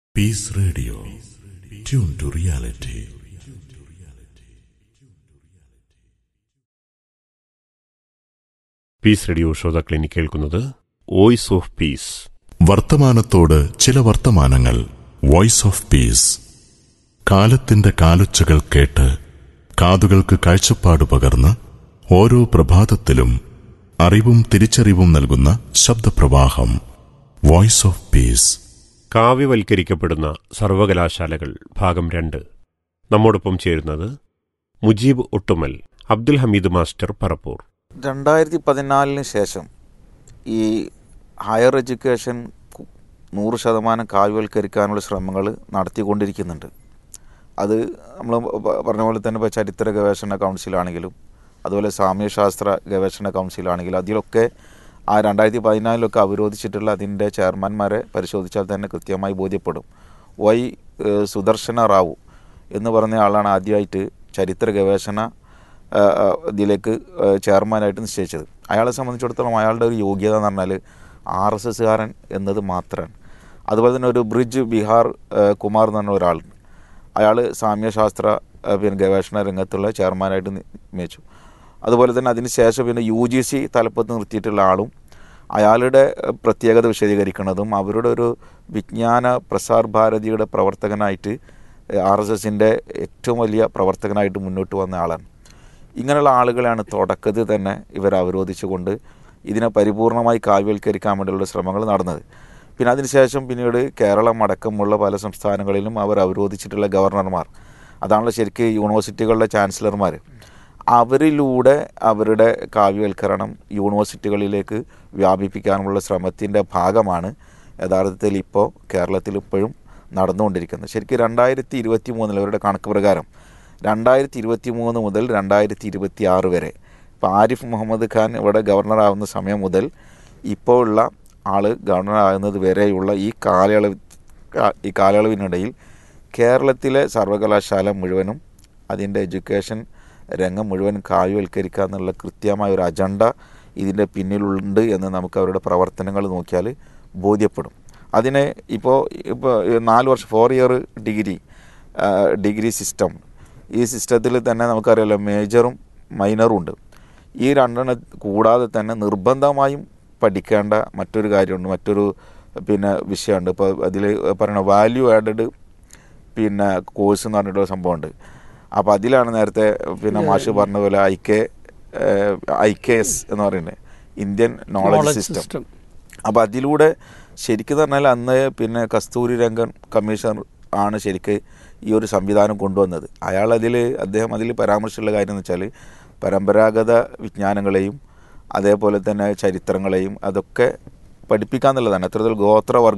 piece radio tune to reality peace radio ശ്രോതാക്കളിനി കേൾക്കുന്നത് voice of piece വർത്തമാനത്തോട് ചില വർത്തമാനങ്ങൾ വോയിസ് ഓഫ് പീസ് കാലത്തിന്റെ കാലൊച്ചകൾ കേട്ട് കാതുകൾക്ക് കാഴ്ചപ്പാട് പകർന്ന് ഓരോ പ്രഭാതത്തിലും അറിവും തിരിച്ചറിവും നൽകുന്ന ശബ്ദപ്രവാഹം വോയിസ് ഓഫ് പീസ് കാവ്യവൽക്കരിക്കപ്പെടുന്ന സർവകലാശാലകൾ ഭാഗം രണ്ട് നമ്മോടൊപ്പം ചേരുന്നത് മുജീബ് ഒട്ടുമൽ അബ്ദുൽ ഹമീദ് മാസ്റ്റർ പറപ്പൂർ രണ്ടായിരത്തി പതിനാലിന് ശേഷം ഈ ഹയർ എഡ്യൂക്കേഷൻ കു- നൂറ് ശതമാനം കാവ്യവൽക്കരിക്കാനുള്ള ശ്രമങ്ങൾ നടത്തിക്കൊണ്ടിരിക്കുന്നുണ്ട് അത് നമ്മൾ പറഞ്ഞ പോലെ തന്നെ ഇപ്പോൾ ചരിത്ര ഗവേഷണ കൗൺസിലാണെങ്കിലും അതുപോലെ സാമ്യശാസ്ത്ര ഗവേഷണ കൗൺസിലാണെങ്കിലും അതിലൊക്കെ ആ രണ്ടായിരത്തി പതിനാലിലൊക്കെ അവരോധിച്ചിട്ടുള്ള അതിൻ്റെ ചെയർമാൻമാരെ പരിശോധിച്ചാൽ തന്നെ കൃത്യമായി ബോധ്യപ്പെടും വൈ ഏഹ്, സുദർശന റാവു എന്ന് പറഞ്ഞ ആളാണ് ആദ്യമായിട്ട് ചരിത്ര ഗവേഷണ ആ, ആ, ഇതിലേക്ക് ആ, ചെയർമാനായിട്ട് നിശ്ചയിച്ചത് അയാളെ സംബന്ധിച്ചിടത്തോളം അയാളുടെ ഒരു യോഗ്യത എന്ന് പറഞ്ഞാൽ ആർ എസ് എസ്സുകാരൻ എന്നത് മാത്രമാണ് അതുപോലെ തന്നെ ഒരു ബ്രിഡ്ജ് ബിഹാർ ആ, കുമാർ എന്ന് പറഞ്ഞ ഒരാളുണ്ട് അയാൾ സാമ്യശാസ്ത്ര ആ, പിന്നെ ഗവേഷണ രംഗത്തുള്ള ചെയർമാനായിട്ട് നി- നിയമിച്ചു അതുപോലെ തന്നെ അതിന് ശേഷം പിന്നെ യു ജി സി തലപ്പത്ത് നിർത്തിയിട്ടുള്ള ആളും അയാളുടെ ആ, പ്രത്യേകത വിശദീകരിക്കുന്നതും അവരുടെ ഒരു വിജ്ഞാന പ്രസാർ ഭാരതിയുടെ പ്രവർത്തകനായിട്ട് ആർ എസ് എസിൻ്റെ ഏറ്റവും വലിയ പ്രവർത്തകനായിട്ട് മുന്നോട്ട് വന്ന ആളാണ് ഇങ്ങനെയുള്ള ആളുകളെയാണ് തുടക്കത്തിൽ തന്നെ ഇവർ അവരോധിച്ചുകൊണ്ട് ഇതിനെ പരിപൂർണമായി കാവ്യവൽക്കരിക്കാൻ വേണ്ടിയുള്ള ശ്രമങ്ങൾ നടന്നത് പിന്നെ അതിനുശേഷം പിന്നീട് കേരളം അടക്കമുള്ള പല സംസ്ഥാനങ്ങളിലും അവർ അവരോധിച്ചിട്ടുള്ള ഗവർണർമാർ അതാണല്ലോ ശരിക്ക് യൂണിവേഴ്സിറ്റികളുടെ ചാൻസലർമാർ അവരിലൂടെ അവരുടെ കാവ്യവൽക്കരണം യൂണിവേഴ്സിറ്റികളിലേക്ക് വ്യാപിപ്പിക്കാനുള്ള ശ്രമത്തിൻ്റെ ഭാഗമാണ് യഥാർത്ഥത്തിൽ ഇപ്പോൾ കേരളത്തിൽ ഇപ്പോഴും നടന്നുകൊണ്ടിരിക്കുന്നത് ശരിക്കും രണ്ടായിരത്തി ഇരുപത്തി മൂന്നിൽ അവരുടെ കണക്ക് പ്രകാരം രണ്ടായിരത്തി ഇരുപത്തി മൂന്ന് മുതൽ രണ്ടായിരത്തി ഇരുപത്തി ആറ് വരെ ഇപ്പോൾ ആരിഫ് മുഹമ്മദ് ഖാൻ ഇവിടെ ഗവർണറാവുന്ന സമയം മുതൽ ഇപ്പോൾ ഉള്ള ആൾ ഗവർണറാകുന്നത് വരെയുള്ള ഈ കാലയളവ് ഈ കാലയളവിനിടയിൽ കേരളത്തിലെ സർവകലാശാല മുഴുവനും അതിൻ്റെ എഡ്യൂക്കേഷൻ രംഗം മുഴുവൻ കാവ്യവൽക്കരിക്കുക എന്നുള്ള കൃത്യമായ ഒരു അജണ്ട ഇതിൻ്റെ പിന്നിലുണ്ട് എന്ന് നമുക്ക് അവരുടെ പ്രവർത്തനങ്ങൾ നോക്കിയാൽ ബോധ്യപ്പെടും അതിനെ ഇപ്പോൾ ഇപ്പോൾ നാല് വർഷം four year degree degree system ഈ സിസ്റ്റത്തിൽ തന്നെ നമുക്കറിയാലോ മേജറും മൈനറും ഉണ്ട് ഈ രണ്ടെണ്ണം കൂടാതെ തന്നെ നിർബന്ധമായും പഠിക്കേണ്ട മറ്റൊരു കാര്യമുണ്ട് മറ്റൊരു പിന്നെ വിഷയമുണ്ട് ഇപ്പോൾ അതിൽ പറയുന്ന വാല്യൂ ആഡഡ് പിന്നെ കോഴ്സ് എന്ന് പറഞ്ഞിട്ടുള്ള സംഭവമുണ്ട് അപ്പോൾ അതിലാണ് നേരത്തെ പിന്നെ മാഷ് പറഞ്ഞ പോലെ I K I K S എന്ന് പറയുന്നത് ഇന്ത്യൻ നോളജ് സിസ്റ്റം അപ്പോൾ അതിലൂടെ ശരിക്കും പറഞ്ഞാൽ അന്ന് പിന്നെ കസ്തൂരി രംഗൻ കമ്മീഷണർ ആണ് ശരിക്ക് ഈ ഒരു സംവിധാനം കൊണ്ടുവന്നത് അയാൾ അതിൽ അദ്ദേഹം അതിൽ പരാമർശിച്ചുള്ള കാര്യം എന്ന് വെച്ചാൽ പരമ്പരാഗത വിജ്ഞാനങ്ങളെയും അതേപോലെ തന്നെ ചരിത്രങ്ങളെയും അതൊക്കെ പഠിപ്പിക്കുക എന്നുള്ളതാണ് അത്തരത്തിൽ ഗോത്രവർഗ